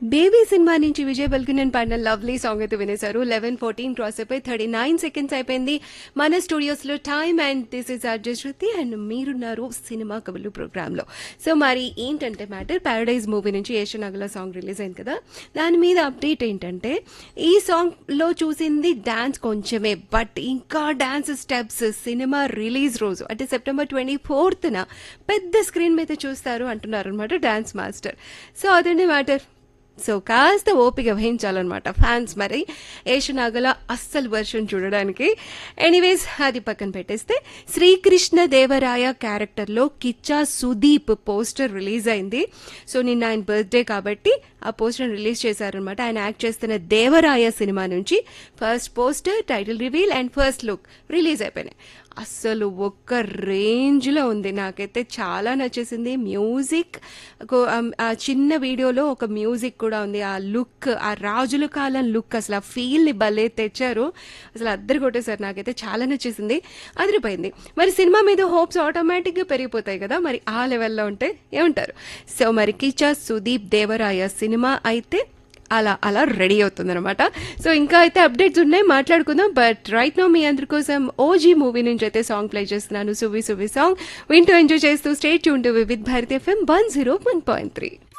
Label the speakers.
Speaker 1: baby cinema నుంచి విజయ్ బల్కినన్ పాడిన lovely song అయితే వినేశారు లెవెన్ ఫోర్టీన్ క్రాస్ అయిపోయి థర్టీ నైన్ సెకండ్స్ అయిపోయింది మన స్టూడియోస్ లో time and this is Arjun Shruti and మీరున్నారు సినిమా కబులు ప్రోగ్రామ్ లో సో మరి ఏంటంటే మ్యాటర్ ప్యారడైజ్ మూవీ నుంచి ఏషనగల సాంగ్ రిలీజ్ అయింది కదా దాని మీద అప్డేట్ ఏంటంటే ఈ సాంగ్ లో చూసింది డాన్స్ కొంచెమే బట్ ఇంకా డాన్స్ స్టెప్స్ సినిమా రిలీజ్ రోజు అంటే సెప్టెంబర్ ట్వంటీ ఫోర్త్న పెద్ద స్క్రీన్ మీద చూస్తారు అంటున్నారు అనమాట డాన్స్ మాస్టర్ సో అదండి మ్యాటర్ సో కాస్త ఓపిక వహించాలన్నమాట ఫ్యాన్స్ మరి ఏషనాగల అస్సలు వర్షన్ చూడడానికి ఎనీవేస్ అది పక్కన పెట్టేస్తే శ్రీకృష్ణ దేవరాయ క్యారెక్టర్లో కిచ్చా సుదీప్ పోస్టర్ రిలీజ్ అయింది సో నిన్న ఆయన బర్త్డే కాబట్టి ఆ పోస్టర్ రిలీజ్ చేశారనమాట ఆయన యాక్ట్ చేస్తున్న దేవరాయ సినిమా నుంచి first poster title reveal and first look release అయిపోయినాయి అస్సలు ఒక్క రేంజ్లో ఉంది నాకైతే చాలా నచ్చేసింది మ్యూజిక్ కో- ఆ- ఆ చిన్న వీడియోలో ఒక మ్యూజిక్ కూడా ఉంది ఆ లుక్ ఆ రాజుల కాలం లుక్ అసలు ఆ ఫీల్ని భలే తెచ్చారు అసలు అద్దరు కొట్టేశారు నాకైతే చాలా నచ్చేసింది అదిరిపోయింది మరి సినిమా మీద హోప్స్ ఆటోమేటిక్గా పెరిగిపోతాయి కదా మరి ఆ లెవెల్లో ఉంటే ఏమంటారు సో మరి కిచా సుదీప్ దేవరాయ సినిమా అయితే అలా అలా రెడీ అవుతుంది అనమాట సో ఇంకా అయితే అప్డేట్స్ ఉన్నాయి మాట్లాడుకుందాం బట్ రైట్ నో మీ అందరి కోసం ఓజీ మూవీ నుంచి అయితే సాంగ్ ప్లే చేస్తున్నాను సువి సువి సాంగ్ వింటూ ఎంజాయ్ చేస్తూ stay tuned to with Bharati FM one zero one point three